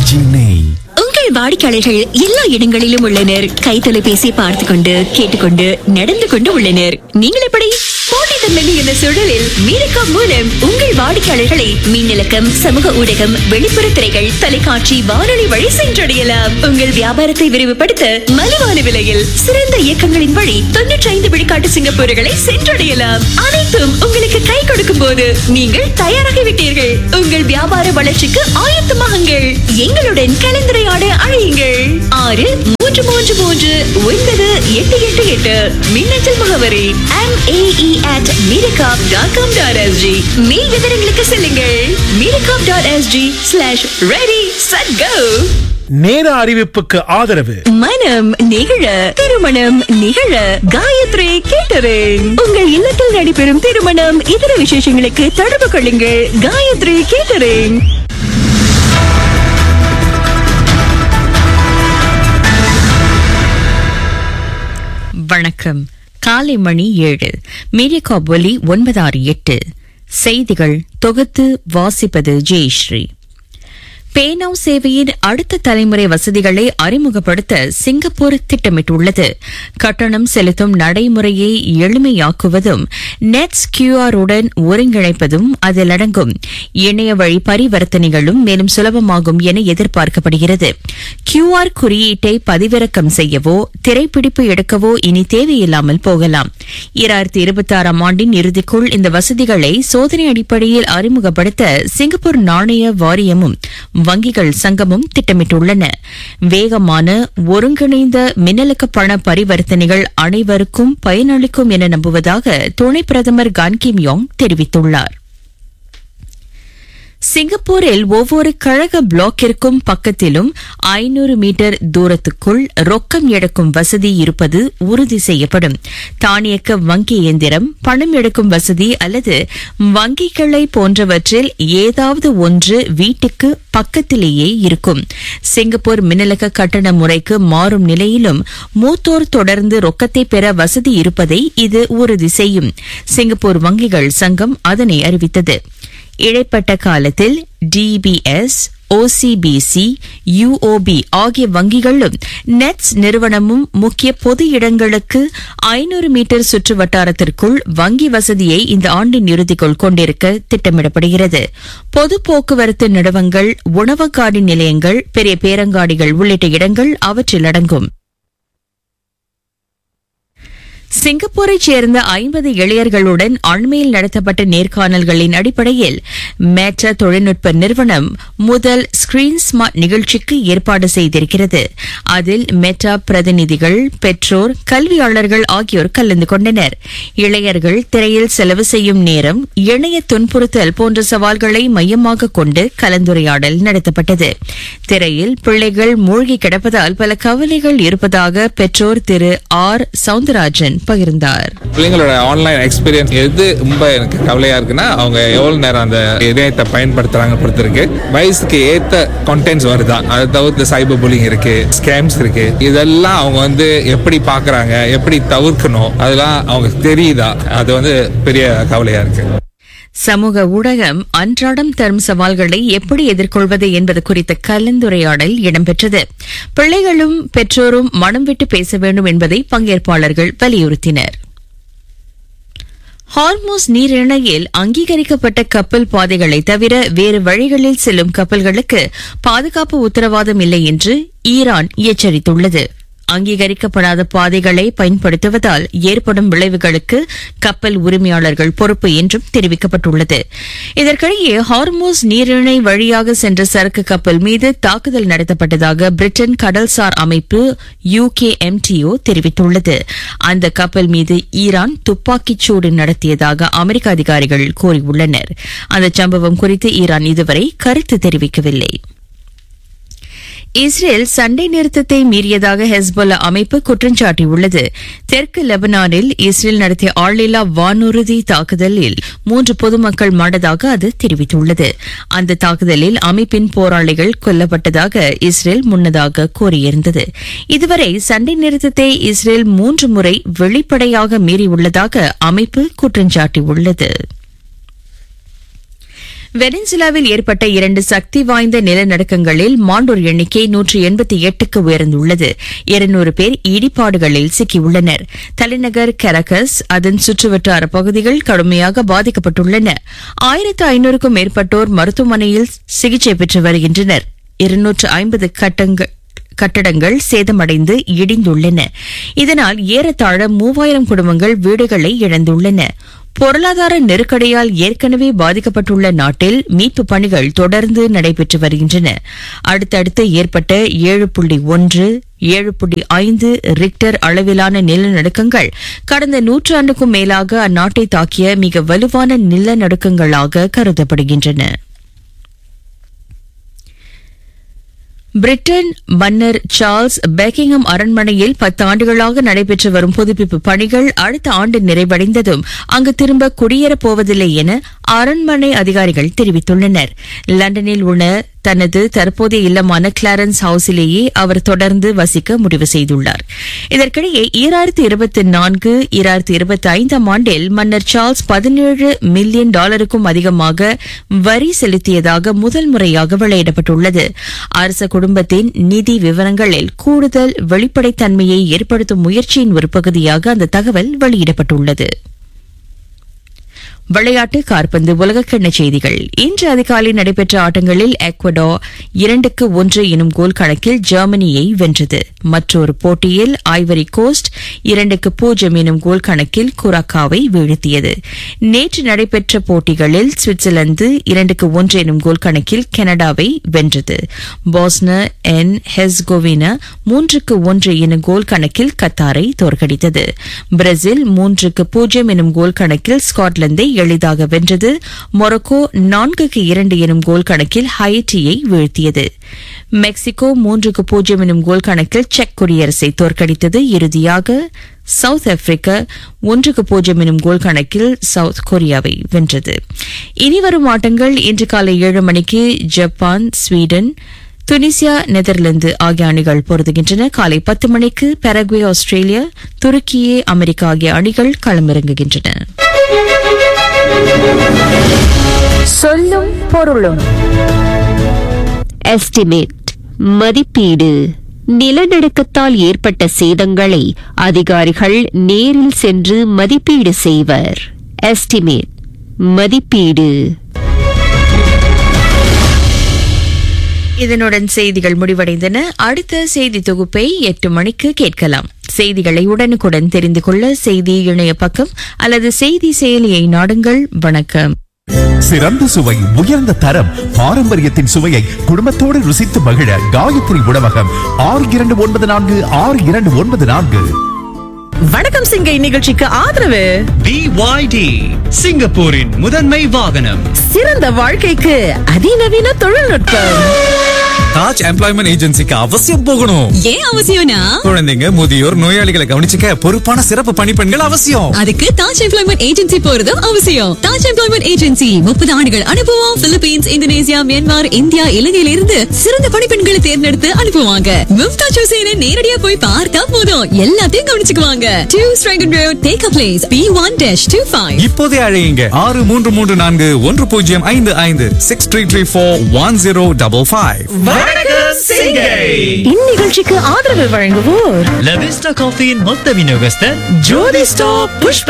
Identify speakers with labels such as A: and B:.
A: RKG நெய்
B: உங்கள் வாடிக்கையாளர்கள் எல்லா இடங்களிலும் உள்ளனர் கை தொலைபேசி பார்த்து கொண்டு கேட்டுக்கொண்டு நடந்து கொண்டு உள்ளனர் நீங்கள் எப்படி போட்டித்தன்மை மிகுந்த சூழலில் மீனக்கா மூலம் உங்கள் வாடிக்கையாளர்களை மின்னலக்கம் சமூக ஊடகம் வெளிப்புற திரைகள் தொலைக்காட்சி வானொலி வழி சென்றடையலாம் உங்கள் வியாபாரத்தை விரிவுபடுத்த மலிவான விலையில் சிறந்த இயக்கங்களின் வழி தொன்னூற்றி ஐந்து விழுக்காட்டு சிங்கப்பூர்களை சென்றடையலாம் அனைத்தும் உங்களுக்கு கை கொடுக்கும் போது நீங்கள் தயாராகிவிட்டீர்கள் உங்கள் வியாபார வளர்ச்சிக்கு ஆயத்தமாகுங்கள் எங்களுடன் கலந்துரையாட அழையுங்கள் ஆறு மூன்று மூன்று மூன்று ஒன்பது எட்டு எட்டு எட்டு மின்னஞ்சல் முகவரி எம் ஏஇ அட் மீரகாப் டாட் காம் டாட் எஸ்ஜி மேல் விவரங்களுக்கு செல்லுங்கள் மீரகாப் dot S G slash ready set go
A: நேர அறிவிப்புக்கு ஆதரவு
B: மனம் நிகழ திருமணம் நிகழ காயத்ரி கேட்டரிங் உங்கள் இல்லத்தில் நடைபெறும் திருமணம் இதர விசேஷங்களுக்கு தொடர்பு கொள்ளுங்கள் காயத்ரி கேட்டரிங் வணக்கம் காலை மணி ஏழு மீடியா ஒலி ஒன்பது ஆறு எட்டு செய்திகள் தொகுத்து வாசிப்பது ஜெயஸ்ரீ பேனாவ் சேவையின் அடுத்த தலைமுறை வசதிகளை அறிமுகப்படுத்த சிங்கப்பூர் திட்டமிட்டுள்ளது கட்டணம் செலுத்தும் நடைமுறையை எளிமையாக்குவதும் நெட்ஸ் கியூஆர் உடன் ஒருங்கிணைப்பதும் அதில் அடங்கும் இணைய வழி பரிவர்த்தனைகளும் மேலும் சுலபமாகும் என எதிர்பார்க்கப்படுகிறது கியூஆர் குறியீட்டை பதிவிறக்கம் செய்யவோ திரைப்பிடிப்பு எடுக்கவோ இனி தேவையில்லாமல் போகலாம் இரண்டாயிரத்தி இருபத்தி ஆறாம் ஆண்டின் இறுதிக்குள் இந்த வசதிகளை சோதனை அடிப்படையில் அறிமுகப்படுத்த சிங்கப்பூர் நாணய வாரியமும் வங்கிகள் சங்கமும் திட்டமிட்டுள்ளன வேகமான ஒருங்கிணைந்த மின்னலுக்க பண பரிவர்த்தனைகள் அனைவருக்கும் பயனளிக்கும் என நம்புவதாக துணை பிரதமர் கான் கிம் யோங் தெரிவித்துள்ளார் சிங்கப்பூரில் ஒவ்வொரு கழக பிளாக்கிற்கும் பக்கத்திலும் ஐநூறு மீட்டர் தூரத்துக்குள் ரொக்கம் எடுக்கும் வசதி இருப்பது உறுதி செய்யப்படும் தானியக்க வங்கி இயந்திரம் பணம் எடுக்கும் வசதி அல்லது வங்கி கிளை போன்றவற்றில் ஏதாவது ஒன்று வீட்டுக்கு பக்கத்திலேயே இருக்கும் சிங்கப்பூர் மின்னலக்க கட்டண முறைக்கு மாறும் நிலையிலும் மூத்தோர் தொடர்ந்து ரொக்கத்தை பெற வசதி இருப்பதை இது உறுதி செய்யும் சிங்கப்பூர் வங்கிகள் சங்கம் அதனை அறிவித்தது இடைப்பட்ட காலத்தில் டிபிஎஸ் ஓசிபிசி யுஓபி ஆகிய வங்கிகளும் நெட்ஸ் நிறுவனமும் முக்கிய பொது இடங்களுக்கு ஐநூறு மீட்டர் சுற்று வட்டாரத்திற்குள் வங்கி வசதியை இந்த ஆண்டின் இறுதிக்குள் கொண்டிருக்க திட்டமிடப்படுகிறது பொது போக்குவரத்து நிறுவனங்கள் உணவங்காடி நிலையங்கள் பெரிய பேரங்காடிகள் உள்ளிட்ட இடங்கள் அவற்றில் அடங்கும் சிங்கப்பூரைச் சேர்ந்த ஐம்பது இளையர்களுடன் அண்மையில் நடத்தப்பட்ட நேர்காணல்களின் அடிப்படையில் மேட்டா தொழில்நுட்ப நிறுவனம் முதல் ஸ்கிரீன் ஸ்மார்ட் நிகழ்ச்சிக்கு ஏற்பாடு செய்திருக்கிறது அதில் மெட்டா பிரதிநிதிகள் பெற்றோர் கல்வியாளர்கள் ஆகியோர் கலந்து கொண்டனர் இளையர்கள் திரையில் செலவு செய்யும் நேரம் இணைய துன்புறுத்தல் போன்ற சவால்களை மையமாக கொண்டு கலந்துரையாடல் நடத்தப்பட்டது திரையில் பிள்ளைகள் மூழ்கி கிடப்பதால் பல கவலைகள் இருப்பதாக பெற்றோர் திரு ஆர் சவுந்தரராஜன் பகிர்ந்தார்
C: பிள்ளைங்களோட ஆன்லைன் எக்ஸ்பீரியன்ஸ் எது ரொம்ப எனக்கு கவலையா இருக்குன்னா அவங்க எவ்வளவு நேரம் அந்த இணையத்தை பயன்படுத்துறாங்க பொறுத்திருக்கு வயசுக்கு ஏத்த கண்டென்ட்ஸ் வருதா அதை தவிர்த்து சைபர் புல்லிங் இருக்கு ஸ்கேம்ஸ் இருக்கு இதெல்லாம் அவங்க வந்து எப்படி பாக்குறாங்க எப்படி தவிர்க்கணும் அதெல்லாம் அவங்க தெரியுதா அது வந்து பெரிய கவலையா இருக்கு
B: சமூக ஊடகம் அன்றாடம் தரும் சவால்களை எப்படி எதிர்கொள்வது என்பது குறித்த கலந்துரையாடல் இடம்பெற்றது பிள்ளைகளும் பெற்றோரும் மனம் விட்டு பேச வேண்டும் என்பதை பங்கேற்பாளர்கள் வலியுறுத்தினர் ஹார்மோஸ் நீரிணையில் அங்கீகரிக்கப்பட்ட கப்பல் பாதைகளை தவிர வேறு வழிகளில் செல்லும் கப்பல்களுக்கு பாதுகாப்பு உத்தரவாதம் இல்லை என்று ஈரான் எச்சரித்துள்ளது அங்கீகரிக்கப்படாத பாதைகளை பயன்படுத்துவதால் ஏற்படும் விளைவுகளுக்கு கப்பல் உரிமையாளர்கள் பொறுப்பு என்றும் தெரிவிக்கப்பட்டுள்ளது இதற்கிடையே ஹார்மோஸ் நீரிணை வழியாக சென்ற சரக்கு கப்பல் மீது தாக்குதல் நடத்தப்பட்டதாக பிரிட்டன் கடல்சார் அமைப்பு யுகேஎம்டிஓ தெரிவித்துள்ளது அந்த கப்பல் மீது ஈரான் துப்பாக்கிச் சூடு நடத்தியதாக அமெரிக்க அதிகாரிகள் கூறியுள்ளனர் அந்த சம்பவம் குறித்து ஈரான் இதுவரை கருத்து தெரிவிக்கவில்லை இஸ்ரேல் சண்டை நிறுத்தத்தை மீறியதாக ஹெஸ்பொல்லா அமைப்பு குற்றம் சாட்டியுள்ளது தெற்கு லெபனானில் இஸ்ரேல் நடத்திய ஆளில்லா வானூர்தி தாக்குதலில் மூன்று பொதுமக்கள் மாண்டதாக அது தெரிவித்துள்ளது அந்த தாக்குதலில் அமைப்பின் போராளிகள் கொல்லப்பட்டதாக இஸ்ரேல் முன்னதாக கூறியிருந்தது இதுவரை சண்டை நிறுத்தத்தை இஸ்ரேல் மூன்று முறை வெளிப்படையாக மீறியுள்ளதாக அமைப்பு குற்றம் சாட்டியுள்ளது வெனிசுலாவில் ஏற்பட்ட இரண்டு சக்தி வாய்ந்த நிலநடுக்கங்களில் மாண்டோர் எண்ணிக்கை நூற்று எண்பத்தி எட்டுக்கு உயர்ந்துள்ளது இருநூறு பேர் இடிபாடுகளில் சிக்கியுள்ளனர் தலைநகர் கரகஸ் அதன் சுற்றுவட்டார பகுதிகள் கடுமையாக பாதிக்கப்பட்டுள்ளன ஆயிரத்து ஐநூறுக்கும் மேற்பட்டோர் மருத்துவமனையில் சிகிச்சை பெற்று வருகின்றனர் இருநூற்று ஐம்பது கட்டங்கள் கட்டடங்கள் சேதமடைந்து இடிந்துள்ளன இதனால் ஏறத்தாழ மூவாயிரம் குடும்பங்கள் வீடுகளை இழந்துள்ளன பொருளாதார நெருக்கடியால் ஏற்கனவே பாதிக்கப்பட்டுள்ள நாட்டில் மீட்பு பணிகள் தொடர்ந்து நடைபெற்று வருகின்றன அடுத்தடுத்து ஏற்பட்ட ஏழு புள்ளி ஒன்று ஏழு புள்ளி ஐந்து ரிக்டர் அளவிலான நிலநடுக்கங்கள் கடந்த நூற்றாண்டுக்கும் மேலாக அந்நாட்டை தாக்கிய மிக வலுவான நிலநடுக்கங்களாக கருதப்படுகின்றன பிரிட்டன் மன்னர் சார்ல்ஸ் பெக்கிங்ஹாம் அரண்மனையில் பத்து ஆண்டுகளாக நடைபெற்று வரும் புதுப்பிப்பு பணிகள் அடுத்த ஆண்டு நிறைவடைந்ததும் அங்கு திரும்ப குடியேறப் போவதில்லை என அரண்மனை அதிகாரிகள் தெரிவித்துள்ளனர் லண்டனில் உள்ள தனது தற்போதைய இல்லமான கிளாரன்ஸ் ஹவுஸிலேயே அவர் தொடர்ந்து வசிக்க முடிவு செய்துள்ளார் இதற்கிடையே ஈராயிரத்து இருபத்தி நான்கு ஈராயிரத்து இருபத்தி ஐந்தாம் ஆண்டில் மன்னர் சார்ல்ஸ் பதினேழு மில்லியன் டாலருக்கும் அதிகமாக வரி செலுத்தியதாக முதல் முறையாக வெளியிடப்பட்டுள்ளது அரச குடும்பத்தின் நிதி விவரங்களில் கூடுதல் வெளிப்படைத்தன்மையை ஏற்படுத்தும் முயற்சியின் ஒரு பகுதியாக அந்த தகவல் வெளியிடப்பட்டுள்ளது விளையாட்டு காற்பந்து உலகக்கிண்ண செய்திகள் இன்று அதிகாலை நடைபெற்ற ஆட்டங்களில் எக்வடோ இரண்டுக்கு ஒன்று எனும் கோல் கணக்கில் ஜெர்மனியை வென்றது மற்றொரு போட்டியில் ஐவரி கோஸ்ட் இரண்டுக்கு பூஜ்ஜியம் எனும் கோல் கணக்கில் குராக்காவை வீழ்த்தியது நேற்று நடைபெற்ற போட்டிகளில் சுவிட்சர்லாந்து இரண்டுக்கு ஒன்று எனும் கோல் கணக்கில் கனடாவை வென்றது பாஸ்ன என் ஹெஸ்கோவினா மூன்றுக்கு ஒன்று எனும் கோல் கணக்கில் கத்தாரை தோற்கடித்தது பிரேசில் மூன்றுக்கு பூஜ்ஜியம் எனும் கோல் கணக்கில் ஸ்காட்லாந்தை எளிதாக வென்றது மொரோக்கோ நான்குக்கு இரண்டு எனும் கோல் கணக்கில் ஹைட்டியை வீழ்த்தியது மெக்சிகோ மூன்றுக்கு பூஜ்ஜியம் எனும் கோல் கணக்கில் செக் குடியரசை தோற்கடித்தது இறுதியாக சவுத் ஆப்பிரிக்கா ஒன்றுக்கு பூஜ்ஜியம் எனும் கோல் கணக்கில் சவுத் கொரியாவை வென்றது இனிவரும் ஆட்டங்கள் இன்று காலை ஏழு மணிக்கு ஜப்பான் ஸ்வீடன் துனிசியா நெதர்லாந்து ஆகிய அணிகள் பொருதுகின்றன காலை பத்து மணிக்கு பெரகுவே ஆஸ்திரேலியா துருக்கியே அமெரிக்கா ஆகிய அணிகள் களமிறங்குகின்றன
D: சொல்லும் பொருளும் எஸ்டிமேட் மதிப்பீடு நிலநடுக்கத்தால் ஏற்பட்ட சேதங்களை அதிகாரிகள் நேரில் சென்று மதிப்பீடு செய்வர் எஸ்டிமேட் மதிப்பீடு
B: இதனுடன் செய்திகள் முடிவடைந்தன அடுத்த செய்தி தொகுப்பை எட்டு மணிக்கு கேட்கலாம் செய்திகளை உடனுக்குடன் தெரிந்து கொள்ள செய்தி இணைய பக்கம் அல்லது செய்தி செயலியை நாடுங்கள் வணக்கம்
E: சிறந்த சுவை உயர்ந்த தரம் பாரம்பரியத்தின் சுவையை குடும்பத்தோடு ருசித்து மகிழ காயத்ரி உணவகம் ஆறு இரண்டு ஒன்பது நான்கு ஆறு இரண்டு ஒன்பது நான்கு
F: வணக்கம் சிங்கை நிகழ்ச்சிக்கு ஆதரவு
G: BYD சிங்கப்பூரின் முதன்மை வாகனம்
F: சிறந்த வாழ்க்கைக்கு அதிநவீன தொழில்நுட்பம்
G: தாஜ் எம்ப்ளாய்மெண்ட் ஏஜென்சிக்கு அவசியம் போகணும்
H: ஏன் அவசியம்னா
G: குழந்தைங்க முதியோர் நோயாளிகளை கவனிச்சுக்க பொறுப்பான சிறப்பு பணிப்பெண்கள் அவசியம்
H: அதுக்கு தாஜ் எம்ப்ளாய்மெண்ட் ஏஜென்சி போறதும் அவசியம் தாஜ் எம்ப்ளாய்மெண்ட் ஏஜென்சி முப்பது ஆண்டுகள் அனுபவம் பிலிப்பீன்ஸ் இந்தோனேசியா மியான்மர் இந்தியா இலங்கையில இருந்து சிறந்த பணிப்பெண்களை தேர்ந்தெடுத்து அனுப்புவாங்க மும்தாஜ் ஹுசேனை நேரடியா போய் பார்த்தா போதும் எல்லாத்தையும் கவனிச்சுக்குவாங்க டூ ஸ்ட்ரைகன் road take place B one dash two five
G: இப்போதே அழையுங்க ஆறு மூன்று மூன்று நான்கு ஒன்று பூஜ்ஜியம் ஐந்து ஐந்து six three three four one zero double five
F: வணக்கம் சிங்கை இந்நிகழ்ச்சிக்கு ஆதரவு வழங்குவோர்
I: லவிஸ்டா காஃபியின் மொத்த விநியோகஸ்தர்
F: ஜோதி ஸ்டாப் புஷ்ப